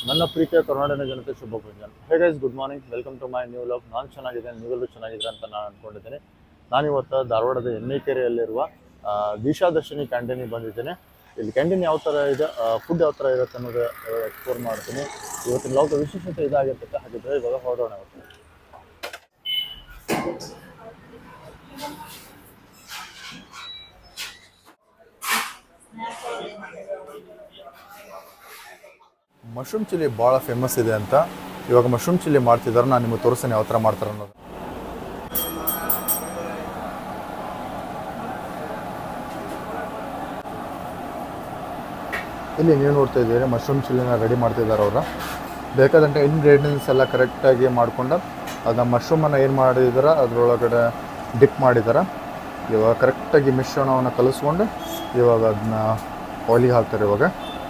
ನನ್ನ ಪ್ರೀತಿಯ ಕರ್ನಾಟಕ ಜನತೆ ಶುಭ ಮುಂಜಾನೆ hey guys good morning welcome to my new vlog ನಾನು ಚೆನ್ನಾಗಿದ್ದೇನೆ ನೀವೆಲ್ಲರೂ ಚೆನ್ನಾಗಿದ್ದೀರಾ ಅಂತ ನಾನು ಅನ್ಕೊಂಡಿದ್ದೇನೆ ನಾನಿವತ್ತು ಧಾರವಾಡದ ಎಣ್ಣೆಕೆರೆಯಲ್ಲಿರುವ ಆ, ದಿಶಾದರ್ಶಿನಿ ಕ್ಯಾಂಟೀನಿಗೆ ಬಂದಿದ್ದೇನೆ ಇಲ್ಲಿ ಕ್ಯಾಂಟೀನ್ ಯಾವ ಥರ ಇದೆ ಫುಡ್ ಯಾವ ಥರ ಇರುತ್ತೆ ಅನ್ನೋದು ಎಕ್ಸ್ಪ್ಲೋರ್ ಮಾಡ್ತೀನಿ ಇವತ್ತಿನ ಲಾಗ್ ವಿಶೇಷತೆ ಇದಾಗಿರ್ತೈತೆ ಹಾಗಿದ್ರೆ ಇವಾಗ ಹೊರಡೋಣ ಇವತ್ತು ಮಶ್ರೂಮ್ ಚಿಲ್ಲಿ ಭಾಳ ಫೇಮಸ್ ಇದೆ ಅಂತ ಇವಾಗ ಮಶ್ರೂಮ್ ಚಿಲ್ಲಿ ಮಾಡ್ತಿದ್ದಾರೆ ನಾನು ನಿಮಗೆ ತೋರಿಸ್ತೀನಿ ಯಾವ ಥರ ಮಾಡ್ತಾರೆ ಅನ್ನೋದು ಇಲ್ಲಿ ನೀವು ನೋಡ್ತಾ ಇದ್ದೀರಿ ಮಶ್ರೂಮ್ ಚಿಲ್ಲಿನ ರೆಡಿ ಮಾಡ್ತಿದ್ದಾರೆ ಅವರು ಬೇಕಾದಂಥ ಇಂಗ್ರೀಡಿಯೆಂಟ್ಸ್ ಎಲ್ಲ ಕರೆಕ್ಟಾಗಿ ಮಾಡ್ಕೊಂಡು ಅದನ್ನ ಮಶ್ರೂಮನ್ನು ಏನು ಮಾಡಿದಾರೆ ಅದರೊಳಗಡೆ ಡಿಪ್ ಮಾಡಿದ್ದಾರೆ ಇವಾಗ ಕರೆಕ್ಟಾಗಿ ಮಿಶ್ರಣವನ್ನು ಕಲಿಸ್ಕೊಂಡು ಇವಾಗ ಅದನ್ನ ಆಯಿಲಿಗೆ ಹಾಕ್ತಾರೆ ಇವಾಗ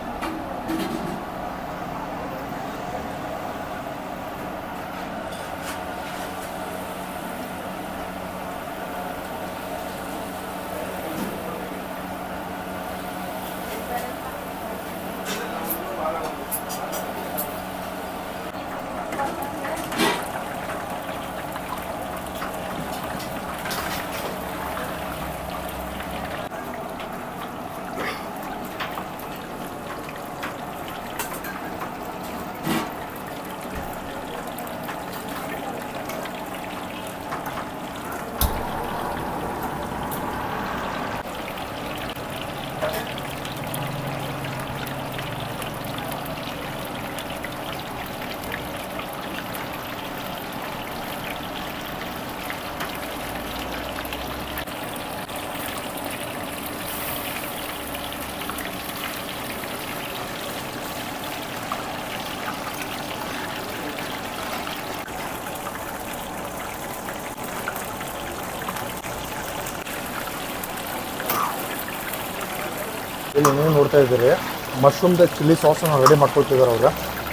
ಇಲ್ಲಿ ನೀವು ನೋಡ್ತಾ ಇದ್ದೀರಿ ಮಶ್ರೂಮ್ದ ಚಿಲ್ಲಿ ಸಾಸನ್ನು ರೆಡಿ ಮಾಡ್ಕೊಳ್ತಿದ್ದಾರೆ ಅವ್ರು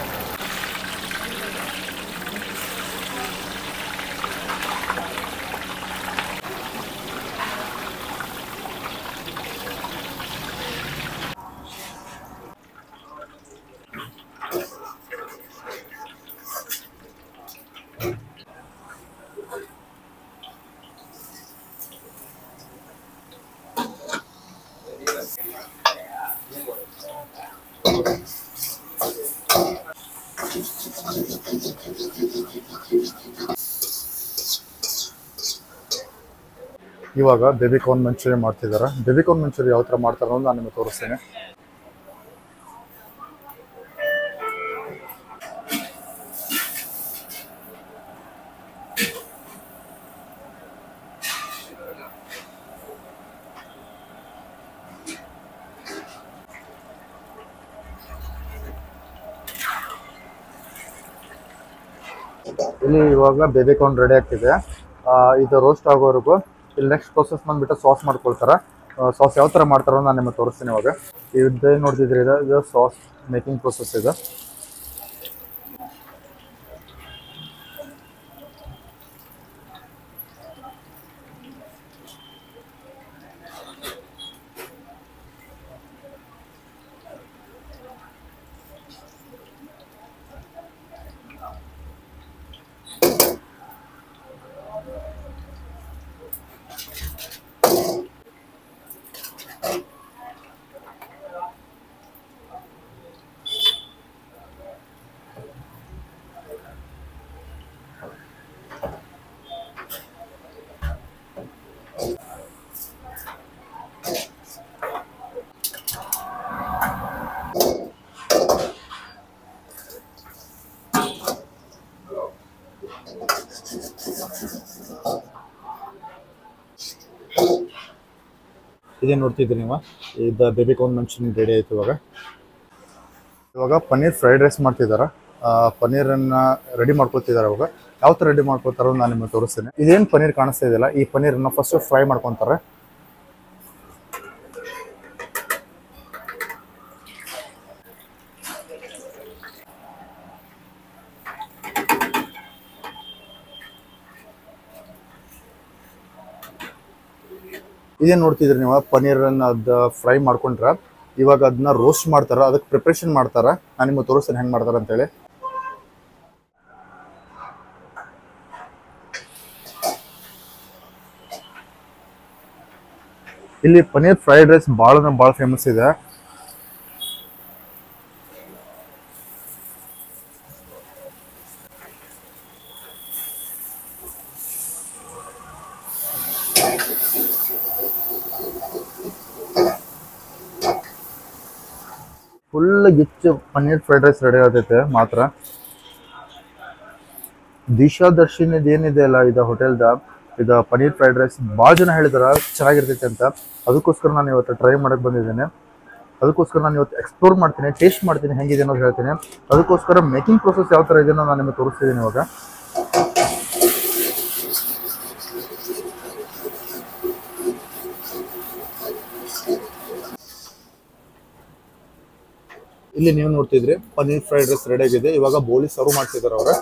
ಇವಾಗ ಬೇಬಿ ಕಾರ್ನ್ ಮಂಚೂರಿ ಮಾಡ್ತಿದ್ದಾರೆ ಬೇಬಿ ಕಾರ್ನ್ ಮಂಚೂರಿ ಯಾವ ಥರ ಮಾಡ್ತಾರೆ ಅನ್ನೋದು ನಾನು ನಿಮಗೆ ತೋರಿಸ್ತೇನೆ ಇಲ್ಲಿ ಇವಾಗ ಬೇಬಿ ಕಾರ್ನ್ ರೆಡಿ ಆಗ್ತಿದೆ ಆ, ಇದು ರೋಸ್ಟ್ ಆಗೋವರೆಗೂ ಇಲ್ಲಿ ನೆಕ್ಸ್ಟ್ ಪ್ರೊಸೆಸ್ ಬಂದ್ಬಿಟ್ಟು ಸಾಸ್ ಮಾಡ್ಕೊಳ್ತಾರೆ ಸಾಸ್ ಯಾವ ಥರ ಮಾಡ್ತಾರೋ ನಾನು ನಿಮಗೆ ತೋರಿಸ್ತೀನಿ ಇವಾಗ ಇದು ನೋಡ್ತಿದ್ರಿ ಇದು ಇದು ಸಾಸ್ ಮೇಕಿಂಗ್ ಪ್ರೊಸೆಸ್ ಇದೆ ಇದೇನು ನೋಡ್ತಿದ್ರಿ ನೀವು ಇದು ಬೇಬಿ ಕಾರ್ನ್ ಮಂಚೂರಿಯನ್ ರೆಡಿ ಆಯ್ತು ಇವಾಗ ಇವಾಗ ಪನ್ನೀರ್ ಫ್ರೈಡ್ ರೈಸ್ ಮಾಡ್ತಿದ್ದಾರೆ ಪನ್ನೀರನ್ನ ರೆಡಿ ಮಾಡ್ಕೊತಿದ್ದಾರೆ ಇವಾಗ ಯಾವ ಥರ ರೆಡಿ ಮಾಡ್ಕೊತಾರೋ ನಾನು ನಿಮಗೆ ತೋರಿಸ್ತೇನೆ ಇದೇನು ಪನ್ನೀರ್ ಕಾಣಿಸ್ತಾ ಇದೆಯಲ್ಲ ಈ ಪನ್ನೀರನ್ನ ಫಸ್ಟ್ ಫ್ರೈ ಮಾಡ್ಕೊತಾರೆ ಇದೇನು ನೋಡ್ತಿದ್ರಿ ನೀವು ಪನ್ನೀರನ್ನ ಅದು ಫ್ರೈ ಮಾಡ್ಕೊಂಡ್ರೆ ಇವಾಗ ಅದನ್ನ ರೋಸ್ಟ್ ಮಾಡ್ತಾರ ಅದಕ್ಕೆ ಪ್ರಿಪ್ರೇಷನ್ ಮಾಡ್ತಾರ ನಾನು ನಿಮಗೆ ತೋರಿಸ್ತೇನೆ ಹೆಂಗೆ ಮಾಡ್ತಾರ ಅಂತೇಳಿ ಇಲ್ಲಿ ಪನ್ನೀರ್ ಫ್ರೈಡ್ ರೈಸ್ ಭಾಳ ಅಂದ್ರೆ ಭಾಳ ಫೇಮಸ್ ಇದೆ ಫುಲ್ ಗಿಚ್ಚು ಪನ್ನೀರ್ ಫ್ರೈಡ್ ರೈಸ್ ರೆಡಿ ಆಗ್ತೈತೆ ಮಾತ್ರ ದಿಶಾ ದರ್ಶಿನಿದ್ ಏನಿದೆ ಅಲ್ಲ ಇದು ಹೋಟೆಲ್ದ ಇದು ಪನ್ನೀರ್ ಫ್ರೈಡ್ ರೈಸ್ ಭಾಳ ಜನ ಹೇಳಿದಾರ ಚೆನ್ನಾಗಿರ್ತೈತೆ ಅಂತ ಅದಕ್ಕೋಸ್ಕರ ನಾನು ಇವತ್ತು ಟ್ರೈ ಮಾಡಕ್ ಬಂದಿದ್ದೇನೆ ಅದಕ್ಕೋಸ್ಕರ ನಾನು ಇವತ್ತು ಎಕ್ಸ್ಪ್ಲೋರ್ ಮಾಡ್ತೀನಿ ಟೇಸ್ಟ್ ಮಾಡ್ತೀನಿ ಹೆಂಗಿದೆ ಅನ್ನೋದು ಹೇಳ್ತೀನಿ ಅದಕ್ಕೋಸ್ಕರ ಮೇಕಿಂಗ್ ಪ್ರೊಸೆಸ್ ಯಾವ ಥರ ಇದೆ ಅನ್ನೋದು ನಾನು ನಿಮಗೆ ತೋರಿಸ್ತಿದ್ದೀನಿ ಇವಾಗ ಇಲ್ಲಿ ನೀವು ನೋಡ್ತಿದ್ರಿ ಪನ್ನೀರ್ ಫ್ರೈಡ್ ರೈಸ್ ರೆಡಿ ಆಗಿದೆ ಇವಾಗ ಬೋಲಿ ಸರ್ವ್ ಮಾಡ್ತಿದ್ದಾರೆ ಅವ್ರ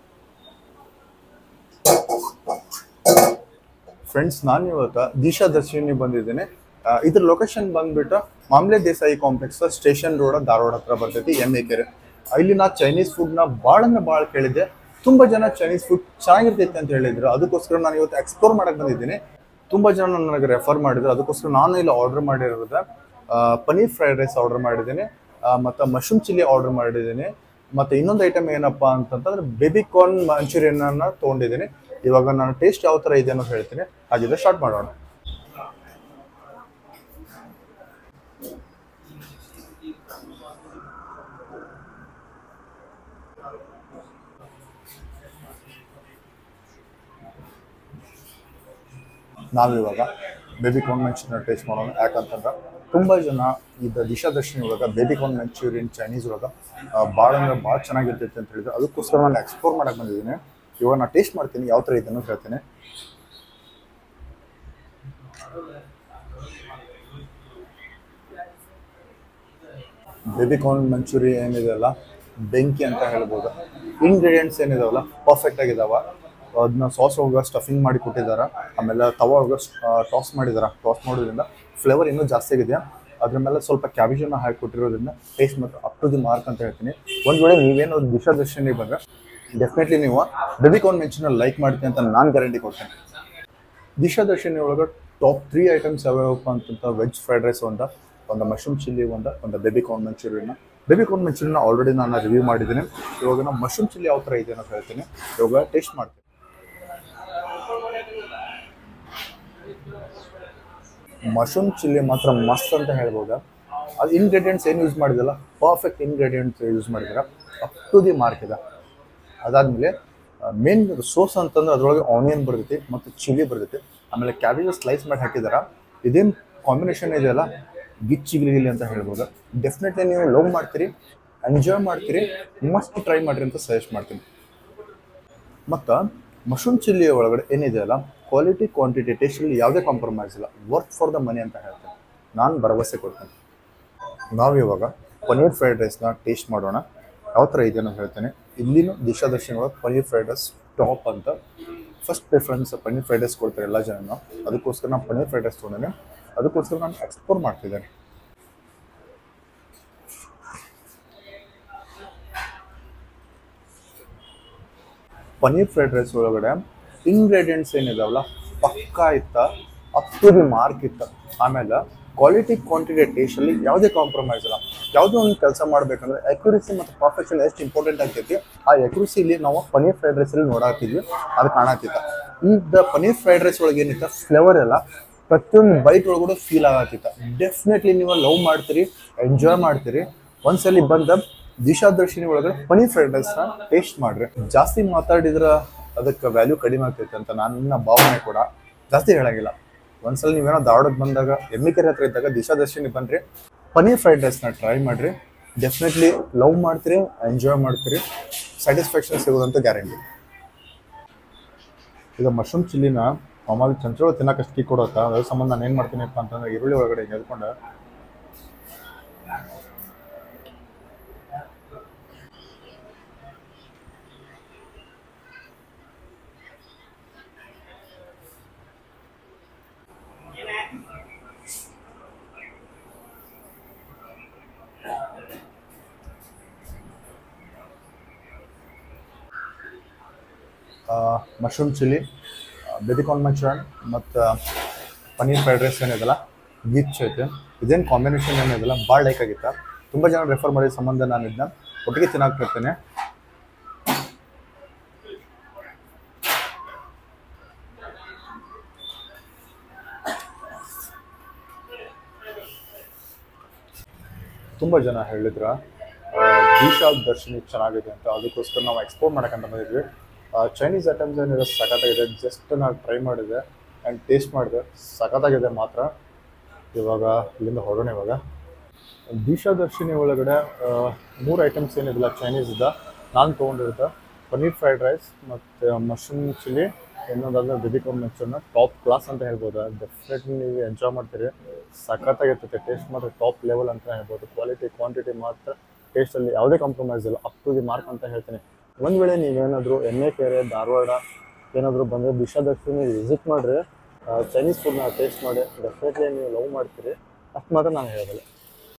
ಫ್ರೆಂಡ್ಸ್ ನಾನು ಇವತ್ತು ದಿಶಾ ದರ್ಶಿನಿ ಬಂದಿದ್ದೇನೆ ಆ, ಇದ್ರ ಲೊಕೇಶನ್ ಬಂದ್ಬಿಟ್ಟು Mamle Desai complex station road Dharwad ಹತ್ರ ಬರ್ತೈತಿ ಎಮ್ ಎ ಕೆರೆ ಇಲ್ಲಿ ನಾ ಚೈನೀಸ್ ಫುಡ್ನ ಭಾಳ ಅಂದ್ರೆ ಭಾಳ ಕೇಳಿದ್ದೆ ತುಂಬಾ ಜನ ಚೈನೀಸ್ ಫುಡ್ ಚೆನ್ನಾಗಿರ್ತೈತೆ ಅಂತ ಹೇಳಿದ್ರು ಅದಕ್ಕೋಸ್ಕರ ನಾನು ಇವತ್ತು ಎಕ್ಸ್ಪ್ಲೋರ್ ಮಾಡಕ್ ಬಂದಿದ್ದೀನಿ ತುಂಬಾ ಜನ ನನಗೆ ರೆಫರ್ ಮಾಡಿದ್ರು ಅದಕ್ಕೋಸ್ಕರ ನಾನು ಇಲ್ಲಿ ಆರ್ಡರ್ ಮಾಡಿರೋದ ಪನ್ನೀರ್ ಫ್ರೈಡ್ ರೈಸ್ ಆರ್ಡರ್ ಮಾಡಿದ್ದೀನಿ ಆ, ಮತ್ತೆ ಮಶ್ರೂಮ್ ಚಿಲ್ಲಿ ಆರ್ಡರ್ ಮಾಡಿದ್ದೀನಿ ಮತ್ತೆ ಇನ್ನೊಂದು ಐಟಮ್ ಏನಪ್ಪಾ ಅಂತಂತಂದ್ರೆ ಬೇಬಿ ಕಾರ್ನ್ ಮಂಚೂರಿಯನ್ ಅನ್ನ ತೊಗೊಂಡಿದ್ದೀನಿ ಇವಾಗ ನಾನು ಟೇಸ್ಟ್ ಯಾವ ತರ ಇದೆ ಅನ್ನೋದು ಹೇಳ್ತೀನಿ ಹಾಗಿದ್ರೆ ಸ್ಟಾರ್ಟ್ ಮಾಡೋಣ ನಾವಿವಾಗ ಬೇಬಿ ಕಾರ್ನ್ ಮಂಚೂರಿಯನ್ ಟೇಸ್ಟ್ ಮಾಡೋಣ ಯಾಕಂತಂದ್ರೆ ತುಂಬ ಜನ ಇದು ದಿಶಾ ದರ್ಶಿನಿ ಒಳಗೆ ಬೇಬಿ ಕಾರ್ನ್ ಮಂಚೂರಿಯನ್ ಚೈನೀಸ್ ಒಳಗೆ ಭಾಳ ಅಂದ್ರೆ ಭಾಳ ಚೆನ್ನಾಗಿರ್ತೈತೆ ಅಂತ ಹೇಳಿದ್ರು ಅದಕ್ಕೋಸ್ಕರ ನಾನು ಎಕ್ಸ್ಪ್ಲೋರ್ ಮಾಡಕ್ಕೆ ಬಂದಿದ್ದೀನಿ ಇವಾಗ ನಾನು ಟೇಸ್ಟ್ ಮಾಡ್ತೀನಿ ಯಾವ ಥರ ಇದೆ ಅನ್ನೋದು ಹೇಳ್ತೀನಿ ಬೇಬಿ ಕಾರ್ನ್ ಮಂಚೂರಿ ಏನಿದೆ ಅಲ್ಲ ಬೆಂಕಿ ಅಂತ ಹೇಳ್ಬೋದು ಇಂಗ್ರೀಡಿಯೆಂಟ್ಸ್ ಏನಿದಾವಲ್ಲ ಪರ್ಫೆಕ್ಟ್ ಆಗಿದಾವ ಅದನ್ನ ಸಾಸ್ ಒಳಗೆ ಸ್ಟಫಿಂಗ್ ಮಾಡಿ ಕೊಟ್ಟಿದ್ದಾರೆ ಆಮೇಲೆ ತವ ಒಳಗೆ ಟಾಸ್ ಮಾಡಿದಾರೆ ಟಾಸ್ ಮಾಡೋದ್ರಿಂದ ಫ್ಲೇವರ್ ಇನ್ನೂ ಜಾಸ್ತಿ ಆಗಿದೆ ಅದ್ರ ಮೇಲೆ ಸ್ವಲ್ಪ ಕ್ಯಾಬೇಜನ್ನ ಹಾಕಿ ಕೊಟ್ಟಿರೋದ್ರಿಂದ ಟೇಸ್ಟ್ ಮತ್ತು ಅಪ್ ಟು ದಿ ಮಾರ್ಕ್ ಅಂತ ಹೇಳ್ತೀನಿ ಒಂದು ವೇಳೆ ನೀವೇನೋ ದಿಶಾ ದರ್ಶನಿಗೆ ಬಂದರೆ ಡೆಫಿನೆಟ್ಲಿ ನೀವು ಬೇಬಿ ಕಾರ್ನ್ ಮೆಂಚನ್ನ ಲೈಕ್ ಮಾಡ್ತೀನಿ ಅಂತ ನಾನು ಗ್ಯಾರಂಟಿ ಕೊಡ್ತೇನೆ ದಿಶಾ ದರ್ಶಿನಿ ಒಳಗೆ ಟಾಪ್ ತ್ರೀ ಐಟಮ್ಸ್ ಯಾವ್ಯಾವಪ್ಪ ಅಂತಂತ ವೆಜ್ ಫ್ರೈಡ್ ರೈಸ್ ಒಂದ ಒಂದು ಮಶ್ರೂಮ್ ಚಿಲ್ಲಿ ಒಂದ ಒಂದು ಬೇಬಿ ಕಾರ್ನ್ ಮಂಚೂರಿಯನ್ನ ಬೇಬಿ ಕಾರ್ನ್ ಮಂಚೂರಿಯನ್ನ ಆಲ್ರೆಡಿ ನಾನು ರಿವ್ಯೂ ಮಾಡಿದ್ದೀನಿ ಇವಾಗ ನಾನು ಮಶ್ರೂಮ್ ಚಿಲ್ಲಿ ಯಾವ ಥರ ಇದೆ ಅಂತ ಹೇಳ್ತೀನಿ ಇವಾಗ ಟೇಸ್ಟ್ ಮಾಡ್ತೀನಿ ಮಶ್ರೂಮ್ ಚಿಲ್ಲಿ ಮಾತ್ರ ಮಸ್ತ್ ಅಂತ ಹೇಳ್ಬೋದು ಅದು ಇಂಗ್ರೀಡಿಯೆಂಟ್ಸ್ ಏನು ಯೂಸ್ ಮಾಡಿದಲ್ಲ ಪರ್ಫೆಕ್ಟ್ ಇಂಗ್ರೀಡಿಯೆಂಟ್ಸ್ ಯೂಸ್ ಮಾಡಿದ್ರೆ ಅಪ್ ಟು ದಿ ಮಾರ್ಕ್ ಇದೆ ಅದಾದಮೇಲೆ ಮೇನ್ ಸೋಸ್ ಅಂತಂದ್ರೆ ಅದರೊಳಗೆ ಆನಿಯನ್ ಬರ್ತೈತಿ ಮತ್ತು ಚಿಲ್ಲಿ ಬರ್ತೈತಿ ಆಮೇಲೆ ಕ್ಯಾಬೇಜ್ ಸ್ಲೈಸ್ ಮಾಡಿ ಹಾಕಿದಾರ ಇದೇನು ಕಾಂಬಿನೇಷನ್ ಇದೆಯಲ್ಲ ಗಿಚ್ಚಿಗಿಲಿ ಅಂತ ಹೇಳ್ಬೋದು ಡೆಫಿನೆಟ್ಲಿ ನೀವು ಲವ್ ಮಾಡ್ತೀರಿ ಎಂಜಾಯ್ ಮಾಡ್ತೀರಿ ಮಸ್ಟ್ ಟ್ರೈ ಮಾಡಿರಿ ಅಂತ ಸಜೆಸ್ಟ್ ಮಾಡ್ತೀನಿ ಮತ್ತು ಮಶ್ರೂಮ್ ಚಿಲ್ಲಿ ಒಳಗಡೆ ಏನಿದೆ ಅಲ್ಲ ಕ್ವಾಲಿಟಿ ಕ್ವಾಂಟಿಟಿ ಟೇಸ್ಟಲ್ಲಿ ಯಾವುದೇ ಕಾಂಪ್ರಮೈಸ್ ಇಲ್ಲ ವರ್ತ್ ಫಾರ್ ದ ಮನಿ ಅಂತ ಹೇಳ್ತೀನಿ ನಾನು ಭರವಸೆ ಕೊಡ್ತೀನಿ ನಾವಿವಾಗ ಪನ್ನೀರ್ ಫ್ರೈಡ್ ರೈಸ್ನ ಟೇಸ್ಟ್ ಮಾಡೋಣ ಯಾವ ಥರ ಇದೆ ಅಂತ ಹೇಳ್ತೇನೆ ಇಲ್ಲಿನೂ ದಿಶಾ ದರ್ಶನ ಒಳಗೆ ಪನ್ನೀರ್ ಫ್ರೈಡ್ ರೈಸ್ ಟಾಪ್ ಅಂತ first preference paneer fried rice ಕೊಡ್ತಾರೆ ಎಲ್ಲ ಜನನು ಅದಕ್ಕೋಸ್ಕರ ನಾನು ಪನ್ನೀರ್ ಫ್ರೈಡ್ ರೈಸ್ ತೊಗೊಂಡೇನೆ ಅದಕ್ಕೋಸ್ಕರ ನಾನು ಎಕ್ಸ್ಪ್ಲೋರ್ ಮಾಡ್ತಿದ್ದೇನೆ ಪನ್ನೀರ್ ಫ್ರೈಡ್ ರೈಸ್ ಒಳಗಡೆ ಇಂಗ್ರೀಡಿಯೆಂಟ್ಸ್ ಏನಿದಾವಲ್ಲ ಪಕ್ಕಾ ಇತ್ತ ಅಪ್ ಟು ದಿ ಮಾರ್ಕ್ ಇತ್ತ ಆಮೇಲೆ ಕ್ವಾಲಿಟಿ ಕ್ವಾಂಟಿಟಿ ಟೇಸ್ಟಲ್ಲಿ ಯಾವುದೇ ಕಾಂಪ್ರಮೈಸ್ ಇಲ್ಲ ಯಾವುದೋ ಒಂದು ಕೆಲಸ ಮಾಡಬೇಕಂದ್ರೆ ಅಕ್ಯುರಸಿ ಮತ್ತು ಪರ್ಫೆಕ್ಷನ್ ಎಷ್ಟು ಇಂಪಾರ್ಟೆಂಟ್ ಆಗ್ತೈತಿ ಆ accuracy ನಾವು ಪನ್ನೀರ್ ಫ್ರೈಡ್ ರೈಸಲ್ಲಿ ನೋಡಾಕ್ತಿದ್ವಿ ಅದು ಕಾಣತ್ತಿತ್ತ ಈಗ ಪನ್ನೀರ್ ಫ್ರೈಡ್ ರೈಸ್ ಒಳಗೆ ಏನಿತ್ತ ಫ್ಲೇವರ್ ಎಲ್ಲ ಪ್ರತಿಯೊಂದು ಬೈಟ್ ಒಳಗಡೆ ಫೀಲ್ ಆಗತ್ತಿತ್ತ ಡೆಫಿನೆಟ್ಲಿ ನೀವು ಲವ್ ಮಾಡ್ತೀರಿ ಎಂಜಾಯ್ ಮಾಡ್ತೀರಿ ಒಂದ್ಸಲಿ ಬಂದ ದಿಶಾ ದರ್ಶಿನಿ ಒಳಗಡೆ ಪನ್ನೀರ್ ಫ್ರೈಡ್ ರೈಸ್ನ ಟೇಸ್ಟ್ ಮಾಡ್ರಿ ಜಾಸ್ತಿ ಮಾತಾಡಿದ್ರ ಅದಕ್ಕೆ ವ್ಯಾಲ್ಯೂ ಕಡಿಮೆ ಆಗ್ತೈತೆ ಅಂತ ನನ್ನ ಭಾವನೆ ಕೂಡ ಜಾಸ್ತಿ ಹೇಳಂಗಿಲ್ಲ ಒಂದ್ಸಲ ನೀವೇನೋ ಧಾರವಾಡಕ್ಕೆ ಬಂದಾಗ ಎಮ್ಮಿಕೆರೆ ಹತ್ರ ಇದ್ದಾಗ ದಿಶಾ ದರ್ಶಿನಿ ಬನ್ರಿ ಪನ್ನೀರ್ ಫ್ರೈಡ್ ರೈಸ್ನ ಟ್ರೈ ಮಾಡ್ರಿ ಡೆಫಿನೆಟ್ಲಿ ಲವ್ ಮಾಡ್ತೀರಿ ಎಂಜಾಯ್ ಮಾಡ್ತೀರಿ ಸ್ಯಾಟಿಸ್ಫ್ಯಾಕ್ಷನ್ ಸಿಗೋದಂತ ಗ್ಯಾರಂಟಿ ಈಗ ಮಶ್ರೂಮ್ ಚಿಲ್ಲಿನ ಮಾಮೂಲಿ ಚಂಚೋಳ ತಿನ್ನಕ್ಕೆ ಅಷ್ಟು ಕೀ ಕೊಡೋತ್ತ ಅದ್ರ ಸಂಬಂಧ ನಾನು ಏನು ಮಾಡ್ತೀನಪ್ಪ ಅಂತಂದ್ರೆ ಈರುಳ್ಳಿ ಒಳಗಡೆ ಹಿಂಗೆ ಎದ್ಕೊಂಡು ಮಶ್ರೂಮ್ ಚಿಲ್ಲಿ ಬೆದಿಕಾನ್ ಮಂಚೂರಿಯನ್ ಮತ್ತು ಪನ್ನೀರ್ ಫ್ರೈಡ್ ರೈಸ್ ಏನಿದೆಲ್ಲ ಗಿಚ್ ಐತೆ ಇದೇನು ಕಾಂಬಿನೇಷನ್ ಏನಿದೆಲ್ಲ ಭಾಳ ಲೈಕ್ ಆಗಿತ್ತು ತುಂಬ ಜನ ರೆಫರ್ ಮಾಡಿದ ಸಂಬಂಧ ನಾನು ಇದನ್ನ ಒಟ್ಟಿಗೆ ತಿನ್ನಾಕ್ತಿರ್ತೇನೆ ತುಂಬ ಜನ ಹೇಳಿದ್ರ ದೀಶಾ ದರ್ಶಿನಿ ಚೆನ್ನಾಗಿದೆ ಅಂತ ಅದಕ್ಕೋಸ್ಕರ ನಾವು ಎಕ್ಸ್ಪೋರ್ಟ್ ಮಾಡಕ್ಕಂತ ಬಂದಿದ್ವಿ ಚೈನೀಸ್ ಐಟಮ್ಸ್ ಏನಿದೆ ಸಖತ್ತಾಗಿದೆ ಜಸ್ಟ್ ನಾನು ಟ್ರೈ ಮಾಡಿದೆ ಆ್ಯಂಡ್ ಟೇಸ್ಟ್ ಮಾಡಿದೆ ಸಖತ್ತಾಗಿದೆ ಮಾತ್ರ ಇವಾಗ ಇಲ್ಲಿಂದ ಹೊರಡೋಣ ಇವಾಗ ದೀಶಾ ದರ್ಶಿನಿ ಒಳಗಡೆ ಮೂರು ಐಟಮ್ಸ್ ಏನಿದಿಲ್ಲ ಚೈನೀಸ್ ಇದ್ದ ನಾನು ತೊಗೊಂಡಿರುತ್ತೆ ಪನ್ನೀರ್ ಫ್ರೈಡ್ ರೈಸ್ ಮತ್ತು ಮಶ್ರೂಮ್ ಚಿಲ್ಲಿ ಇನ್ನೊಂದಾದ್ರೆ ಬೆದಿಕಾನ್ ಮೆಚ್ಚನ್ನ ಟಾಪ್ ಕ್ಲಾಸ್ ಅಂತ ಹೇಳ್ಬೋದು ಡೆಫಿನೆಟ್ಲಿ ನೀವು ಎಂಜಾಯ್ ಮಾಡ್ತೀರಿ ಸಖತ್ತಾಗಿರ್ತೈತೆ ಟೇಸ್ಟ್ ಮಾತ್ರ ಟಾಪ್ ಲೆವೆಲ್ ಅಂತ ಹೇಳ್ಬೋದು ಕ್ವಾಲಿಟಿ ಕ್ವಾಂಟಿಟಿ ಮಾತ್ರ ಟೇಸ್ಟಲ್ಲಿ ಯಾವುದೇ ಕಾಂಪ್ರಮೈಸ್ ಇಲ್ಲ ಅಪ್ ಟು ದಿ ಮಾರ್ಕ್ ಅಂತ ಹೇಳ್ತೀನಿ ಒಂದು ವೇಳೆ ನೀವೇನಾದರೂ ಎಣ್ಣೆ ಕೆರೆ ಧಾರವಾಡ ಏನಾದರೂ ಬಂದರೆ ದಿಶಾ ದರ್ಶಿನಿ ವಿಸಿಟ್ ಮಾಡಿರಿ ಚೈನೀಸ್ ಫುಡ್ನ ಟೇಸ್ಟ್ ಮಾಡಿ ಡೆಫಿನೆಟ್ಲಿ ನೀವು ಲವ್ ಮಾಡ್ತೀರಿ ಅಷ್ಟು ಮಾತ್ರ ನಾನು ಹೇಳೋದಿಲ್ಲ